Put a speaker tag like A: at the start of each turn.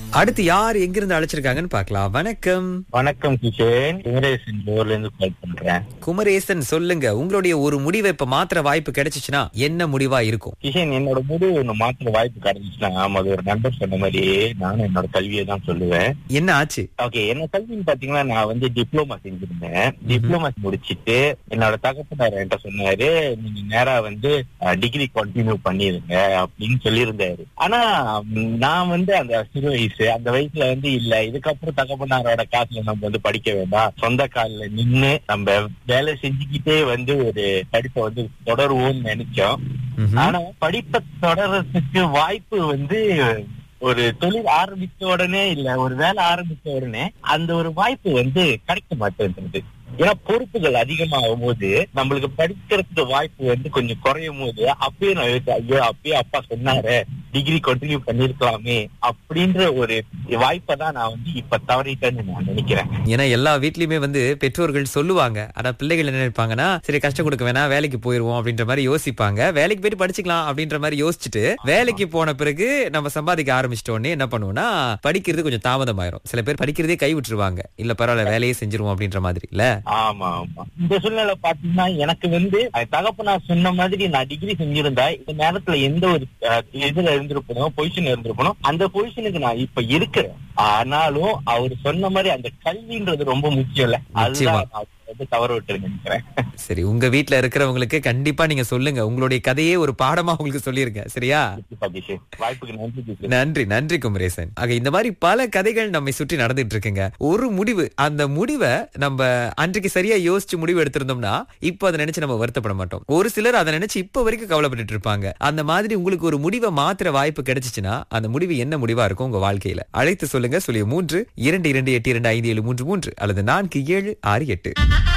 A: அடுத்து யார் எங்கிருந்து அழைச்சிருக்காங்கன்னு பார்க்கலாம் வணக்கம்
B: வணக்கம் கிஷன் குமரேசன் ஊர்ல இருந்து கால் பண்றேன்
A: குமரேசன் சொல்லுங்க உங்களுடைய ஒரு முடிவை இப்ப மாத்திர வாய்ப்பு கிடைச்சிச்சுன்னா என்ன முடிவா இருக்கும்
B: கிஷன் என்னோட முடிவு ஒண்ணு மாத்திர வாய்ப்பு கிடைச்சிச்சுன்னா ஆமா அது ஒரு நண்பர் சொன்ன மாதிரி நானும் என்னோட கல்வியை தான் சொல்லுவேன்
A: என்ன ஆச்சு
B: ஓகே என்ன கல்வின்னு பாத்தீங்கன்னா நான் வந்து டிப்ளமா செஞ்சிருந்தேன் டிப்ளமா முடிச்சிட்டு என்னோட தகப்பனார் என்கிட்ட சொன்னாரு நீங்க நேரா வந்து டிகிரி கண்டினியூ பண்ணிருங்க அப்படின்னு சொல்லியிருந்தாரு ஆனா ம், நான் வந்து அந்த சிறு வயசு அந்த வயசுல வந்து இல்ல இதுக்கப்புறம் தகப்பனாரோட காசுல நம்ம வந்து படிக்க வேண்டாம் சொந்த கால்ல நின்னு நம்ம வேலை செஞ்சுக்கிட்டே வந்து ஒரு படிப்பை வந்து தொடருவோம்னு நினைச்சோம்
A: ம்ஹும்.
B: ஆனா படிப்பை தொடர்றதுக்கு வாய்ப்பு வந்து ஒரு தொழில் ஆரம்பிச்ச உடனே இல்ல ஒரு வேலை ஆரம்பிச்ச உடனே அந்த ஒரு வாய்ப்பு வந்து கிடைக்க மாட்டேன்றது ஏன்னா பொறுப்புகள் அதிகமாகும் போது நம்மளுக்கு படிக்கிறதுக்கு வாய்ப்பு வந்து கொஞ்சம் குறையும் போது அப்பயே நான் யோசிச்சேன், ஐயோ அப்பயே அப்பா சொன்னாரு டிகிரி கண்டினியூ பண்ணிருக்கலாமே அப்படின்ற ஒரு வாய்ப்பை தான் நான் வந்து இப்ப தவறிட்டேன்னு நான் நினைக்கிறேன்
A: ஏன்னா எல்லா வீட்லயுமே வந்து பெற்றோர்கள் சொல்லுவாங்க ஆனா பிள்ளைகள் என்ன நினைப்பாங்கன்னா சரி கஷ்டம் கொடுக்க வேணாம் வேலைக்கு போயிருவோம் அப்படின்ற மாதிரி யோசிப்பாங்க வேலைக்கு போயிட்டு படிச்சுக்கலாம் அப்படின்ற மாதிரி யோசிச்சுட்டு வேலைக்கு போன பிறகு நம்ம சம்பாதிக்க ஆரம்பிச்சிட்ட உடனே என்ன பண்ணுவோம்னா படிக்கிறது கொஞ்சம் தாமதமாயிரும் சில பேர் படிக்கிறதே கை விட்டுருவாங்க இல்ல பரவாயில்ல வேலையே செஞ்சிருவோம் அப்படின்ற மாதிரி இல்ல
B: ஆமா ஆமா இந்த சூழ்நிலை பாத்தீங்கன்னா எனக்கு வந்து அஹ், தகப்பனார் சொன்ன மாதிரி நான் டிகிரி செஞ்சிருந்தா இந்த நேரத்துல எந்த ஒரு அஹ், இதுல இருந்திருப்பணும் பொசிஷன் இருந்திருப்பணும் அந்த பொசிஷனுக்கு நான் இப்ப இருக்கிறேன் ஆனாலும் அவர் சொன்ன மாதிரி அந்த கல்வின்றது ரொம்ப முக்கியம் இல்ல
A: நிச்சயமா.
B: அதுதான் நான் வந்து தவற விட்டு நினைக்கிறேன்
A: சரி உங்க வீட்ல இருக்கிறவங்களுக்கு கண்டிப்பா நீங்க சொல்லுங்க உங்களுடைய கதையே ஒரு பாடமா உங்களுக்கு சொல்லிருங்க சரியா
B: கண்டிப்பா கிஷன். வாய்ப்புக்கு நன்றி கிஷன்.
A: நன்றி நன்றி குமரேசன் ஆக இந்த மாதிரி பல கதைகள் நம்மை சுற்றி நடந்துட்டு இருக்குங்க ஒரு முடிவு அந்த முடிவை நம்ம அன்றைக்கு சரியா யோசிச்சு முடிவு எடுத்திருந்தோம்னா இப்போ அதை நினைச்சு நம்ம வருத்தப்பட மாட்டோம் ஒரு சிலர் அதை நினைச்சு இப்ப வரைக்கும் கவலைப்பட்டுட்டு இருப்பாங்க அந்த மாதிரி உங்களுக்கு ஒரு முடிவை மாத்திர வாய்ப்பு கிடைச்சிச்சுன்னா அந்த முடிவு என்ன முடிவா இருக்கும் உங்க வாழ்க்கையில அழைத்து சொல்லுங்க சொல்லிய மூன்று இரண்டு இரண்டு எட்டு இரண்டு ஐந்து ஏழு மூன்று மூன்று அல்லது நான்கு ஏழு ஆறு எட்டு